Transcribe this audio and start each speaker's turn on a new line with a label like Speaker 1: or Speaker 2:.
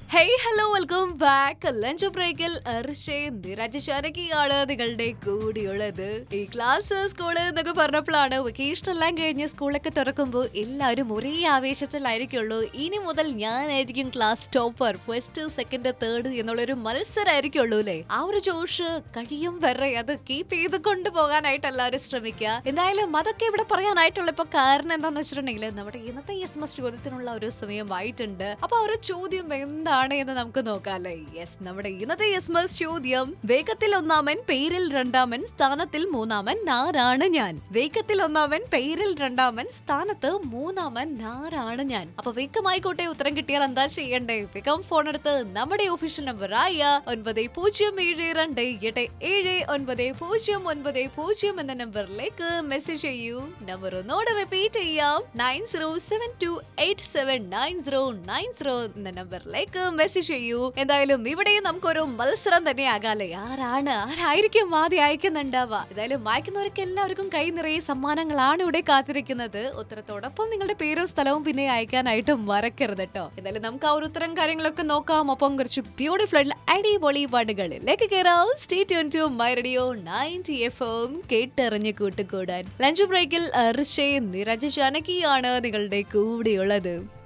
Speaker 1: hey hello welcome back lunch ബ്രേക്കിൽ നിരജശാനകിയാണ് നിങ്ങളുടെ കൂടിയുള്ളത് ഈ ക്ലാസ് സ്കൂള് എന്നൊക്കെ പറഞ്ഞപ്പോഴാണ് വെക്കേഷൻ എല്ലാം കഴിഞ്ഞ് സ്കൂളൊക്കെ തുറക്കുമ്പോൾ എല്ലാവരും ഒരേ ആവേശത്തിലായിരിക്കുള്ളൂ ഇനി മുതൽ ഞാനായിരിക്കും class topper first second third എന്നുള്ളൊരു മത്സരമായിരിക്കുള്ളൂ അല്ലേ ആ ഒരു ജോഷ് കഴിയും വരെ അത് കീപ്പ് ചെയ്ത് കൊണ്ടുപോകാനായിട്ട് എല്ലാവരും ശ്രമിക്കുക എന്തായാലും അതൊക്കെ ഇവിടെ പറയാനായിട്ടുള്ള ഇപ്പൊ കാരണം എന്താന്ന് വെച്ചിട്ടുണ്ടെങ്കിൽ നമ്മുടെ ഇന്നത്തെ എസ് മസ് ചോദ്യത്തിനുള്ള ഒരു സമയമായിട്ടുണ്ട് അപ്പൊ ആ ഒരു ചോദ്യം എന്താണ് എന്ന് നമുക്ക് നോക്കാല്ലേ യെസ് നമ്മുടെ ഇന്നത്തെ എസ് മസ് ചോദ്യം വേഗത്തിൽ ഒന്നാമൻ പേരിൽ രണ്ടാമൻ സ്ഥാനത്തിൽ മൂന്നാമൻ നാരാണ് ഞാൻ വേഗത്തിൽ ഒന്നാമൻ പേരിൽ രണ്ടാമൻ സ്ഥാനത്ത് മൂന്നാമൻ നാരാണ് ഞാൻ അപ്പൊ വേഗമായിക്കോട്ടെ ഉത്തരം കിട്ടിയാൽ എന്താ ചെയ്യണ്ടേ വേഗം ഫോൺ എടുത്ത് നമ്മുടെ ഒഫീഷ്യൽ നമ്പർ ആയ ഒൻപത് പൂജ്യം ഏഴ് രണ്ട് എട്ട് ഏഴ് ഒൻപത് പൂജ്യം ഒൻപത് പൂജ്യം എന്ന നമ്പറിലേക്ക് മെസ്സേജ് ചെയ്യൂ നമ്പർ ഒന്നോടെ റിപ്പീറ്റ് ചെയ്യാം nine zero seven two eight seven nine zero nine zero എന്ന നമ്പറിലേക്ക് മെസ്സേജ് ചെയ്യൂ എന്തായാലും ഇവിടെയും നമുക്കൊരു മത്സരം തന്നെ ആകാല്ലേ ആരാണ് ആരായിരിക്കും ആദ്യം അയക്കുന്നുണ്ടാവുക എന്തായാലും വായിക്കുന്നവർക്ക് എല്ലാവർക്കും കൈ നിറയെ സമ്മാനങ്ങളാണ് ഇവിടെ കാത്തിരിക്കുന്നത് ഉത്തരത്തോടൊപ്പം നിങ്ങളുടെ പേരും സ്ഥലവും പിന്നെ അയക്കാനായിട്ട് മറക്കരുത് കേട്ടോ എന്തായാലും നമുക്ക് ആ ഒരു ഉത്തരം കാര്യങ്ങളൊക്കെ നോക്കാം ഒപ്പം കുറച്ച് ബ്യൂട്ടിഫുൾ അടിപൊളി പാട്ടുകളിലേക്ക് കയറാം stay tune to my radio ninety F M കേട്ടറിഞ്ഞ് കൂട്ടുകൂടാൻ ലഞ്ച് ബ്രേക്കിൽ ഋഷേ നിരജ ജാനകിയാണ് നിങ്ങളുടെ കൂടെയുള്ളത്